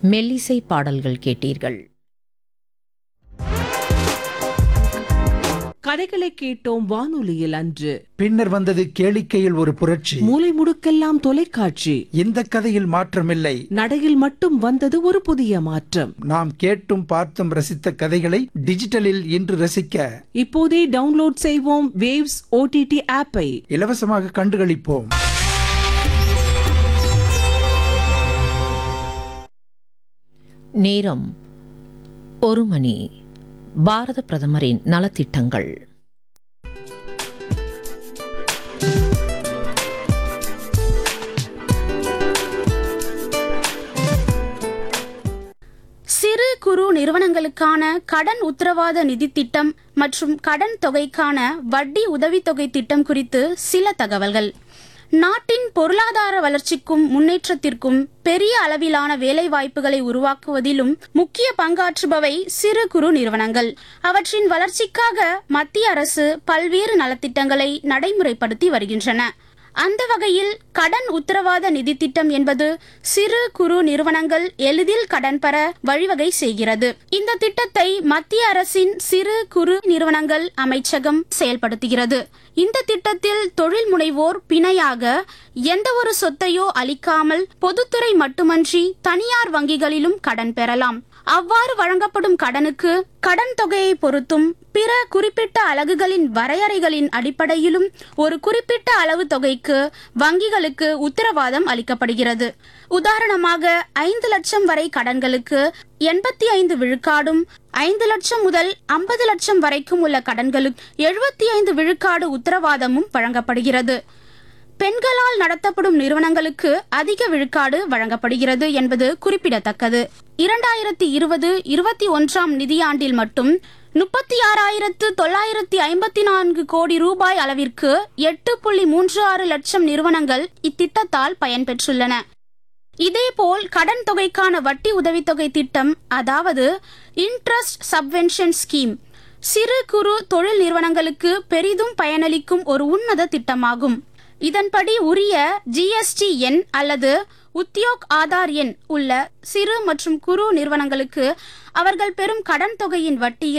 மெல்லிசை பாடல்கள் கேட்டீர்கள் கதைகளை கேட்டோம் வானொலியில் அன்று பின்னர் வந்தது கேளிக்கையில் ஒரு புரட்சி மூலை முடுக்கெல்லாம் தொலைக்காட்சி இந்த கதையில் மாற்றமில்லை நடையில் மட்டும் வந்தது ஒரு புதிய மாற்றம் நாம் கேட்டும் பார்த்தும் ரசித்த கதைகளை டிஜிட்டலில் இன்று ரசிக்க இப்போதே டவுன்லோட் செய்வோம் வேவ்ஸ் ஓடிடி ஆப்பை இலவசமாக கண்டுகளிப்போம் நேரம் ஒரு மணி பாரத பிரதமரின் நலத்திட்டங்கள் சிறு குறு நிறுவனங்களுக்கான கடன் உத்தரவாத நிதி திட்டம் மற்றும் கடன் தொகைக்கான வட்டி உதவித்தொகை திட்டம் குறித்து சில தகவல்கள் நாட்டின் பொருளாதார வளர்ச்சிக்கும் முன்னேற்றத்திற்கும் பெரிய அளவிலான வேலைவாய்ப்புகளை உருவாக்குவதிலும் முக்கிய பங்காற்றுபவை சிறு குறு நிறுவனங்கள் அவற்றின் வளர்ச்சிக்காக மத்திய அரசு பல்வேறு நலத்திட்டங்களை நடைமுறைப்படுத்தி வருகின்றன அந்த வகையில் கடன் உத்தரவாத நிதி திட்டம் என்பது சிறு குறு நிறுவனங்கள் எளிதில் கடன் பெற வழிவகை செய்கிறது இந்த திட்டத்தை மத்திய அரசின் சிறு குறு நிறுவனங்கள் அமைச்சகம் செயல்படுத்துகிறது இந்த திட்டத்தில் தொழில் முனைவோர் பிணையாக எந்த ஒரு சொத்தையோ அளிக்காமல் பொதுத்துறை மட்டுமன்றி தனியார் வங்கிகளிலும் கடன் பெறலாம் அவ்வாறு வழங்கப்படும் கடனுக்கு கடன் தொகையை பொறுத்தும் பிற குறிப்பிட்ட அலகுகளின் வரையறைகளின் அடிப்படையிலும் ஒரு குறிப்பிட்ட அளவு தொகைக்கு வங்கிகளுக்கு உத்தரவாதம் அளிக்கப்படுகிறது உதாரணமாக ஐந்து லட்சம் வரை கடன்களுக்கு எண்பத்தி ஐந்து விழுக்காடும் ஐந்து லட்சம் முதல் ஐம்பது லட்சம் வரைக்கும் உள்ள கடன்களுக்கு எழுபத்தி ஐந்து விழுக்காடு உத்தரவாதமும் வழங்கப்படுகிறது பெண்களால் நடத்தப்படும் நிறுவனங்களுக்கு அதிக விழுக்காடு வழங்கப்படுகிறது என்பது குறிப்பிடத்தக்கது இரண்டாயிரத்தி இருபது இருபத்தி ஒன்றாம் நிதியாண்டில் மட்டும் முப்பத்தி ஆறாயிரத்து தொள்ளாயிரத்தி ஐம்பத்தி நான்கு கோடி ரூபாய் அளவிற்கு எட்டு புள்ளி மூன்று ஆறு லட்சம் நிறுவனங்கள் இத்திட்டத்தால் பயன்பெற்றுள்ளன இதேபோல் கடன் தொகைக்கான வட்டி உதவித்தொகை திட்டம் அதாவது இன்ட்ரஸ்ட் சப்வென்ஷன் ஸ்கீம் சிறு குறு தொழில் நிறுவனங்களுக்கு பெரிதும் பயனளிக்கும் ஒரு உன்னத திட்டமாகும் இதன்படி உரிய ஜிஎஸ்டி எண் அல்லது உத்தியோக் ஆதார் எண் உள்ள சிறு மற்றும் குறு நிறுவனங்களுக்கு அவர்கள் பெறும் கடன் தொகையின் வட்டியில்